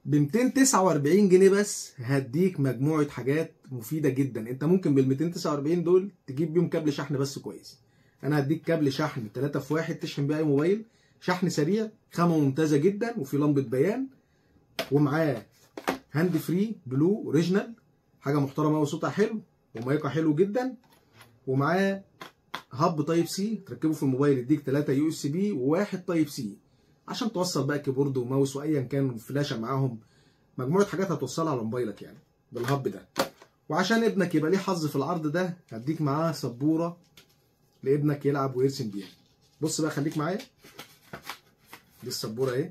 ب 249 جنيه بس هديك مجموعه حاجات مفيده جدا انت ممكن بال 249 دول تجيب بيهم كابل شحن بس كويس انا هديك كابل شحن 3 في 1 تشحن بيه اي موبايل شحن سريع خامه ممتازه جدا وفي لمبه بيان ومعاه هاند فري بلو اوريجينال حاجه محترمه وصوتها حلو ومايكها حلو جدا ومعاه هاب تايب سي تركبه في الموبايل يديك 3 يو اس بي وواحد تايب سي عشان توصل بقى كيبورد وماوس وايا كان فلاشه معاهم مجموعه حاجات هتوصلها على موبايلك يعني بالهب ده وعشان ابنك يبقى ليه حظ في العرض ده هديك معاه سبوره لابنك يلعب ويرسم بيها بص بقى خليك معايا دي السبوره اهي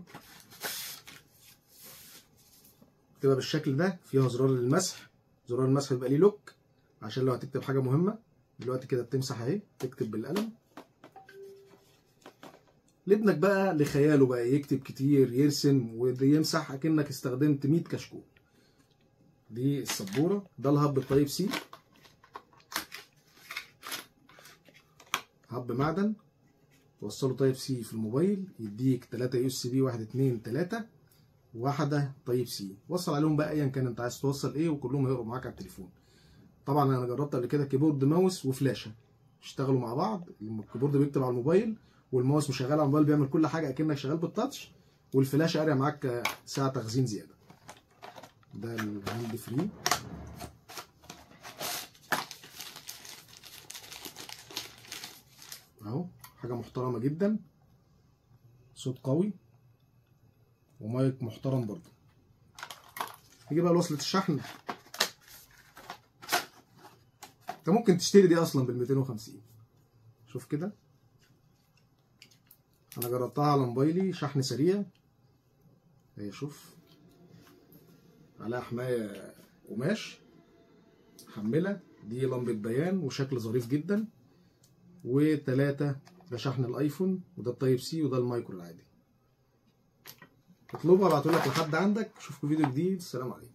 تبقى بالشكل ده فيها زرار للمسح زرار المسح بيبقى ليه لوك عشان لو هتكتب حاجه مهمه دلوقتي كده بتمسح اهي تكتب بالقلم لابنك بقى لخياله بقى يكتب كتير يرسم ويمسح اكنك استخدمت 100 كشكول دي السبوره ده الهب الطيب سي هب معدن توصله طيب سي في الموبايل يديك 3 يو اس بي 1 2 3 واحده طيب سي وصل عليهم بقى ايا كان انت عايز توصل ايه وكلهم هيقروا معاك على التليفون طبعا انا جربت قبل كده كيبورد ماوس وفلاشه اشتغلوا مع بعض الكيبورد بيكتب على الموبايل والماوس مشغل على الموبايل بيعمل كل حاجه اكنك شغال بالتاتش والفلاشه قاريه معاك ساعه تخزين زياده ده الهاند فري اهو حاجه محترمه جدا صوت قوي ومايك محترم برضه نيجي بقى لوصله الشحن انت ممكن تشتري دي اصلا بال 250 شوف كده انا جربتها على موبايلي شحن سريع اهي شوف عليها حمايه قماش محمله دي لمبه بيان وشكل ظريف جدا وتلاتة ده شحن الايفون وده التايب سي وده المايكرو العادي اطلبها ابعتهولك لحد عندك اشوفكم فيديو جديد السلام عليكم